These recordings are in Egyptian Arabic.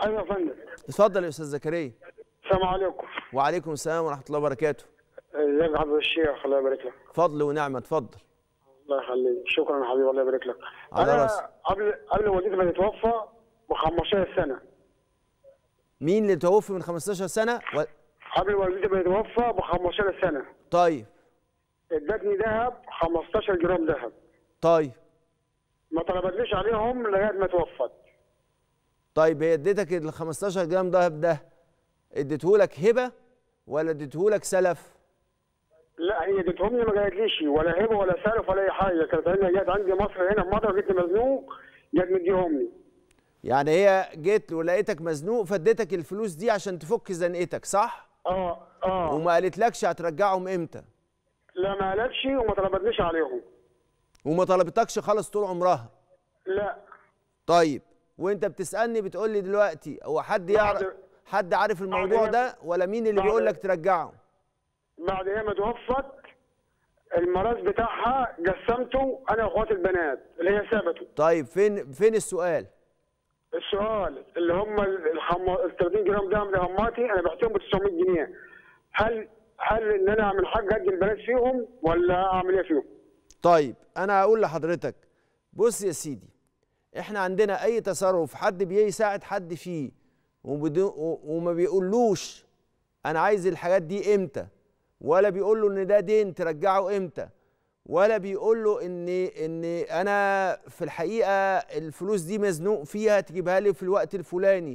ايوه يا فندم اتفضل يا استاذ زكريا السلام عليكم وعليكم السلام ورحمه الله وبركاته ازيك يا حضرة الشيخ الله يبارك لك فضل ونعمه اتفضل الله يخليك شكرا يا حبيبي الله يبارك لك على انا راسي. قبل قبل والدتي ما تتوفى ب 15 سنه مين اللي توفي من 15 سنه و... قبل والدتي ما تتوفى ب 15 سنه طيب ادتني ذهب 15 جرام ذهب طيب ما طلبتليش عليهم لغايه ما توفت طيب هي اديتك ال 15 جرام دهب ده اديتهولك هبه ولا اديتهولك سلف لا هي ادتهم لي ما قالتليش ولا هبه ولا سلف ولا اي حاجه كانت هي جت عندي مصر هنا في مطر جيت مزنوق جت مديهم لي يعني هي جيت ولقيتك مزنوق فاديتك الفلوس دي عشان تفك زنقتك صح اه اه وما قالتلكش هترجعهم امتى لا ما قالتش وما طلبتليش عليهم وما طلبتكش خالص طول عمرها لا طيب وانت بتسالني بتقول لي دلوقتي هو حد يعرف بعد- حد عارف الموضوع بعد- ده ولا مين اللي بعد- بيقول لك ترجعه بعد هي ما توفت الميراث بتاعها قسمته انا واخواتي البنات اللي هي ثابته طيب فين فين السؤال السؤال اللي هم ال الخم- ال 30 جرام ده من هماتي انا بعتهم ب 900 جنيه هل هل ان انا اعمل حاجه ادي البنات فيهم ولا اعمل ايه فيهم؟ طيب انا هقول لحضرتك بص يا سيدي احنا عندنا اي تصرف حد بيساعد حد فيه وبدو و- وما بيقولوش انا عايز الحاجات دي امتى ولا بيقول له ان ده دين ترجعه امتى ولا بيقول له ان ان انا في الحقيقه الفلوس دي مزنوق فيها تجيبها لي في الوقت الفلاني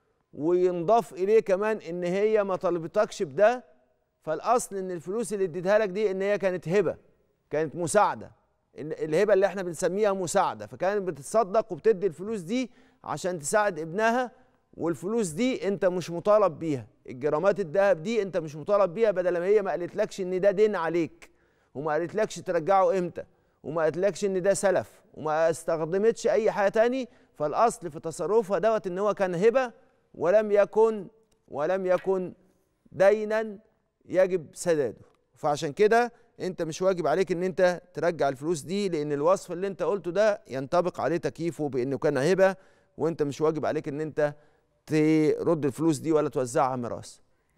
وينضاف اليه كمان ان هي ما طلبتكش بده فالاصل ان الفلوس اللي اديتها لك دي ان هي كانت هبه كانت مساعده ال- الهبه اللي احنا بنسميها مساعده فكانت بتتصدق وبتدي الفلوس دي عشان تساعد ابنها والفلوس دي انت مش مطالب بيها الجرامات الذهب دي انت مش مطالب بيها بدل ما هي ما قالتلكش ان ده دين عليك وما قالتلكش ترجعه امتى وما قالتلكش ان ده سلف وما استخدمتش اي حاجه تاني فالاصل في تصرفها دوت ان هو كان هبه ولم يكن ولم يكن دينا يجب سداده فعشان كده انت مش واجب عليك ان انت ترجع الفلوس دي لان الوصف اللي انت قلته ده ينطبق عليه تكييفه بانه كان هبه وانت مش واجب عليك ان انت ترد الفلوس دي ولا توزعها ميراث